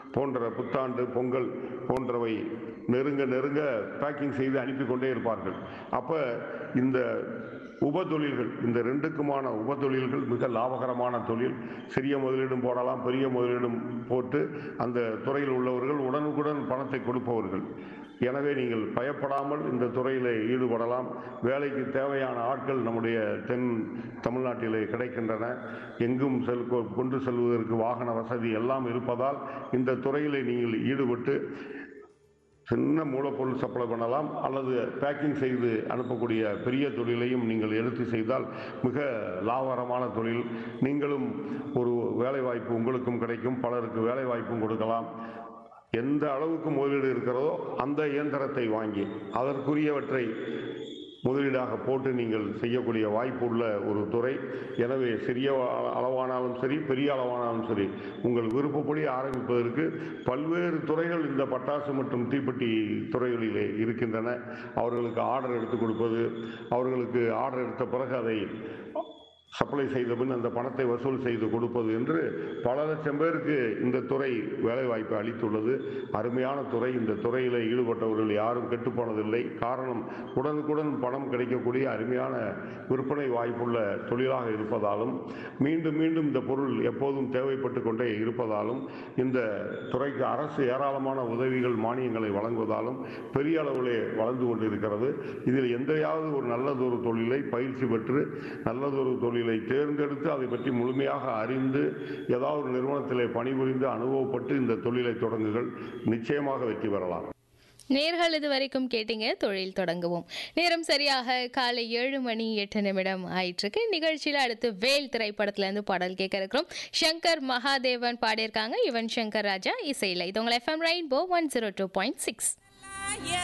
போன்ற புத்தாண்டு பொங்கல் போன்றவை நெருங்க நெருங்க பேக்கிங் செய்து அனுப்பி கொண்டே இருப்பார்கள் அப்போ இந்த உப தொழில்கள் இந்த ரெண்டுக்குமான உப தொழில்கள் மிக லாபகரமான தொழில் சிறிய முதலீடும் போடலாம் பெரிய முதலீடும் போட்டு அந்த துறையில் உள்ளவர்கள் உடனுக்குடன் பணத்தை கொடுப்பவர்கள் எனவே நீங்கள் பயப்படாமல் இந்த துறையில் ஈடுபடலாம் வேலைக்கு தேவையான ஆட்கள் நம்முடைய தென் தமிழ்நாட்டிலே கிடைக்கின்றன எங்கும் செல் கொண்டு செல்வதற்கு வாகன வசதி எல்லாம் இருப்பதால் இந்த துறையில் நீங்கள் ஈடுபட்டு சின்ன மூலப்பொருள் சப்ளை பண்ணலாம் அல்லது பேக்கிங் செய்து அனுப்பக்கூடிய பெரிய தொழிலையும் நீங்கள் எடுத்து செய்தால் மிக லாபகரமான தொழில் நீங்களும் ஒரு வேலைவாய்ப்பு உங்களுக்கும் கிடைக்கும் பலருக்கு வேலைவாய்ப்பும் கொடுக்கலாம் எந்த அளவுக்கு முதலீடு இருக்கிறதோ அந்த இயந்திரத்தை வாங்கி அதற்குரியவற்றை முதலீடாக போட்டு நீங்கள் செய்யக்கூடிய வாய்ப்பு உள்ள ஒரு துறை எனவே சிறிய அள- அளவானாலும் சரி பெரிய அளவானாலும் சரி உங்கள் விருப்பப்படி ஆரம்பிப்பதற்கு பல்வேறு துறைகள் இந்த பட்டாசு மற்றும் தீப்பெட்டி துறைகளிலே இருக்கின்றன அவர்களுக்கு ஆர்டர் எடுத்து கொடுப்பது அவர்களுக்கு ஆர்டர் எடுத்த பிறகு அதை சப்ளை செய்த பின் அந்த பணத்தை வசூல் செய்து கொடுப்பது என்று பல லட்சம் பேருக்கு இந்த துறை வேலைவாய்ப்பு அளித்துள்ளது அருமையான துறை இந்த துறையில் ஈடுபட்டவர்கள் யாரும் கெட்டுப்போனதில்லை காரணம் உடனுக்குடன் பணம் கிடைக்கக்கூடிய அருமையான விற்பனை வாய்ப்புள்ள தொழிலாக இருப்பதாலும் மீண்டும் மீண்டும் இந்த பொருள் எப்போதும் தேவைப்பட்டு கொண்டே இருப்பதாலும் இந்த துறைக்கு அரசு ஏராளமான உதவிகள் மானியங்களை வழங்குவதாலும் பெரிய அளவிலே வளர்ந்து கொண்டிருக்கிறது இதில் எந்தையாவது ஒரு நல்லதொரு தொழிலை பயிற்சி பெற்று நல்லதொரு தொழிலை தேர்ந்தெடுத்து அதை பற்றி முழுமையாக அறிந்து ஏதாவது ஒரு நிறுவனத்திலே பணிபுரிந்து அனுபவப்பட்டு இந்த தொழிலை தொடங்குகள் நிச்சயமாக வெற்றி பெறலாம் நேர்கள் இது வரைக்கும் கேட்டீங்க தொழில் தொடங்குவோம் நேரம் சரியாக காலை ஏழு மணி எட்டு நிமிடம் ஆயிட்டிருக்கு நிகழ்ச்சியில் அடுத்து வேல் திரைப்படத்துல இருந்து பாடல் கேட்க இருக்கிறோம் சங்கர் மகாதேவன் பாடியிருக்காங்க யுவன் சங்கர் ராஜா இசையில் இது உங்கள் FM rainbow one zero two point six Yeah.